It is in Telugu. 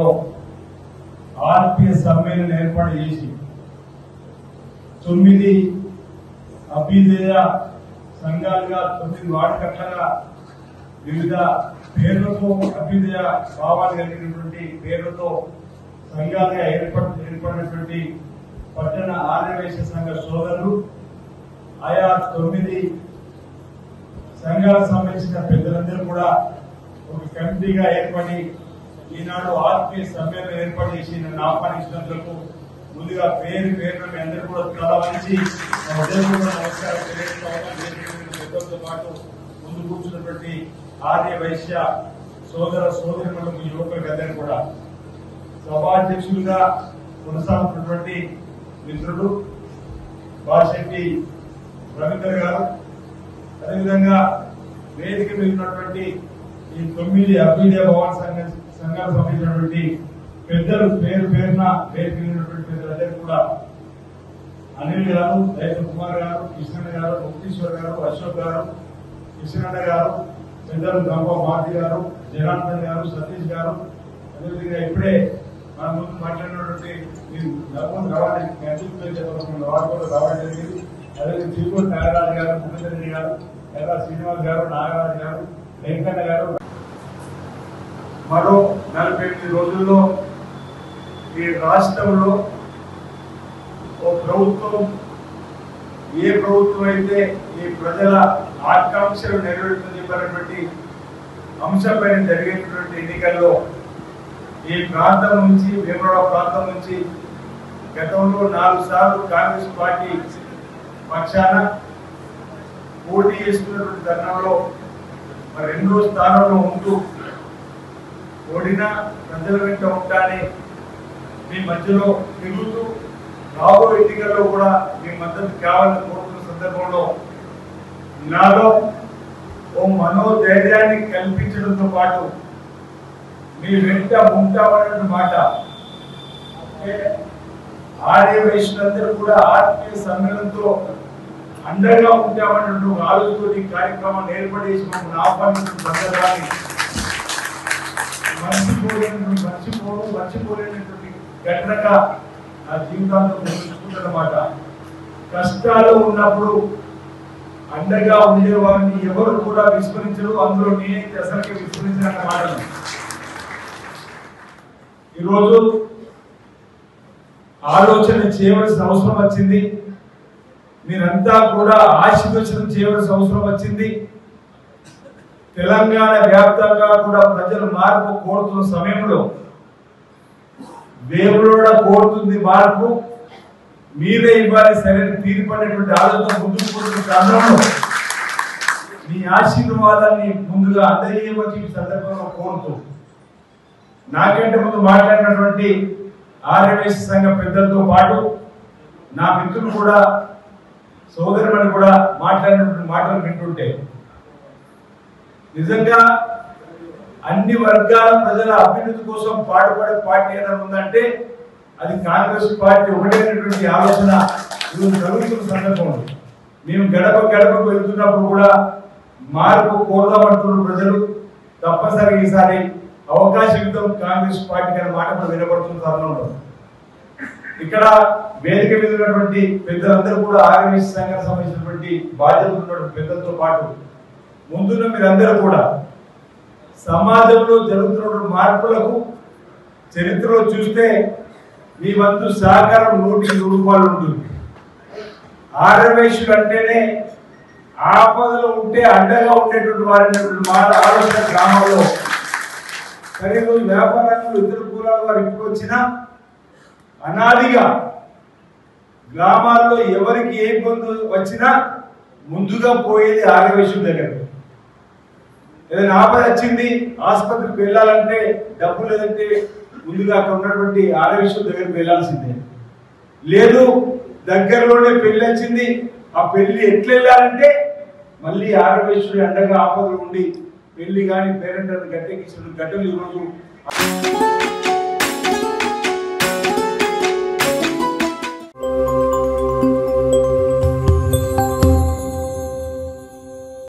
ఆర్పిఎస్ సమ్మేళనం ఏర్పాటు చేసి తొమ్మిది అభ్యుదయ సంఘాలుగా తొమ్మిది వాడకట్లగా వివిధ పేర్లతో అభ్యుదయ భావాలు కలిగినటువంటి పేర్లతో సంఘాలుగా ఏర్పడ ఏర్పడినటువంటి పట్టణ ఆర్యవేశ సంఘ సోదరులు ఆయా తొమ్మిది సంఘాలకు సంబంధించిన పెద్దలందరూ కూడా ఒక కమిటీగా ఏర్పడి ఈనాడు ఆర్పీ సమ్మెను ఏర్పాటు చేసి నన్ను ఆహ్వానించినందుకు ముందుగా పేరు పేరు మీ అందరూ కూడా చాలా మంచి నా హృదయపూర్వక నమస్కారం తెలియజేసుకోవాలి వేదిక పెద్దలతో పాటు ముందు కూర్చున్నటువంటి ఆర్య వైశ్య సోదర సోదరులకు యువకులకు అందరూ కూడా సభాధ్యక్షులుగా కొనసాగుతున్నటువంటి మిత్రుడు బాషెట్టి రవీందర్ గారు అదేవిధంగా వేదిక మీద ఉన్నటువంటి ఈ తొమ్మిది అభ్యుదయ భవన్ సంఘ సంఘాలకు సంబంధించినటువంటి పెద్దలు పేరు పేరున వేదిక మీద ఉన్నటువంటి పెద్దలందరూ కూడా అనిల్ గారు దైవ కుమార్ గారు కృష్ణన్న గారు ముక్తీశ్వర్ గారు అశోక్ గారు కృష్ణన్న గారు పెద్దలు గంప మారుతి గారు జనార్దన్ గారు సతీష్ గారు అదేవిధంగా ఇప్పుడే మన ముందు మాట్లాడినటువంటి మీరు నలుగురు రావాలి నేతృత్వం చెప్పకుండా వారు కూడా రావడం జరిగింది అదేవిధంగా తిరుపతి నాగరాజు గారు ముఖ్యమంత్రి గారు ఎర్ర శ్రీనివాస్ గారు నాగరాజు గారు వెంకన్న గారు మరో నలభై ఎనిమిది రోజుల్లో ఈ రాష్ట్రంలో ఓ ప్రభుత్వం ఏ ప్రభుత్వం అయితే ఈ ప్రజల ఆకాంక్షలు నెరవేరుతుందని చెప్పినటువంటి అంశంపైన జరిగేటువంటి ఎన్నికల్లో ఈ ప్రాంతం నుంచి వేమరాడ ప్రాంతం నుంచి గతంలో నాలుగు సార్లు కాంగ్రెస్ పార్టీ పక్షాన పోటీ చేస్తున్నటువంటి తరుణంలో మరి రెండో స్థానంలో ఉంటూ ఓడినా ప్రజల వెంట ఉంటానే మీ మధ్యలో తిరుగుతూ రాబో ఎన్నికల్లో కూడా మీ మద్దతు కావాలని కోరుతున్న సందర్భంలో నాలో ఓ మనోధైర్యాన్ని కల్పించడంతో పాటు మీ వెంట ఉంటామన్న మాట అంటే ఆర్య వైశ్యులందరూ కూడా ఆత్మీయ సమ్మేళనంతో అండగా ఉంటామన్నట్టు ఆలోచనతో ఈ కార్యక్రమాన్ని ఏర్పడేసి మమ్మల్ని ఆహ్వానించిన సందర్భాన్ని మర్చిపోలేనటువంటి మర్చిపోను మర్చిపోలేనటువంటి ఘటనగా నా జీవితాంతం తెలుసుకుంటున్నమాట కష్టాలు ఉన్నప్పుడు అండగా ఉండేవారిని ఎవరు కూడా విస్మరించరు అందులో నేనైతే అసలుకే విస్మరించిన మాటలు ఈరోజు ఆలోచన చేయవలసిన అవసరం వచ్చింది మీరంతా కూడా ఆశీర్వచనం చేయవలసిన అవసరం వచ్చింది తెలంగాణ వ్యాప్తంగా కూడా ప్రజలు మార్పు కోరుతున్న సమయంలో దేవుడు కోరుతుంది మార్పు మీరే ఇవ్వాలి సరైన తీర్పడినటువంటి ఆలోచన ముందుకు పోతున్న తరుణంలో మీ ఆశీర్వాదాన్ని ముందుగా అందజేయమని ఈ సందర్భంలో కోరుతూ నాకంటే ముందు మాట్లాడినటువంటి ఆర్యవేశ సంఘ పెద్దలతో పాటు నా మిత్రులు కూడా సోదరులను కూడా మాట్లాడినటువంటి మాటలు వింటుంటే నిజంగా అన్ని వర్గాల ప్రజల అభ్యున్నతి కోసం పాటుపడే పార్టీ ఏదైనా ఉందంటే అది కాంగ్రెస్ పార్టీ ఒకటైనటువంటి ఆలోచన ఈరోజు జరుగుతున్న సందర్భంలో మేము గడప గడపకు వెళ్తున్నప్పుడు కూడా మార్పు కోరదామంటున్న ప్రజలు తప్పనిసరిగా ఈసారి అవకాశం ఇద్దాం కాంగ్రెస్ పార్టీ అనే మాట కూడా వినబడుతున్న తరుణంలో ఇక్కడ వేదిక మీద ఉన్నటువంటి పెద్దలందరూ కూడా ఆర్యవేశ సంఘానికి సంబంధించినటువంటి బాధ్యత ఉన్నటువంటి పెద్దలతో పాటు ముందున్న మీరందరూ కూడా సమాజంలో జరుగుతున్న మార్పులకు చరిత్రలో చూస్తే మీ వంతు సహకారం నూటికి నూరు రూపాయలు ఉంటుంది ఆర్యవేశులు అంటేనే ఆపదలో ఉంటే అండగా ఉండేటువంటి వారైనటువంటి మాట ఆలోచన గ్రామంలో ఖరీదు వ్యాపారంలో ఇతర కులాల వారు ఇప్పుడు వచ్చినా అనాదిగా గ్రామాల్లో ఎవరికి ఏ ఇబ్బంది వచ్చినా ముందుగా పోయేది ఆర్యవేశం దగ్గర ఏదైనా ఆపద వచ్చింది ఆసుపత్రికి వెళ్ళాలంటే డబ్బు లేదంటే ముందుగా అక్కడ ఉన్నటువంటి ఆర్యవేశం దగ్గరికి వెళ్ళాల్సిందే లేదు దగ్గరలోనే పెళ్లి వచ్చింది ఆ పెళ్లి ఎట్లా వెళ్ళాలంటే మళ్ళీ ఆరోగ్యేశ్వరి అండగా ఆపదలు ఉండి పెళ్లి కానీ పేరెంట్ గట్టెక్కించిన గట్టలు ఈరోజు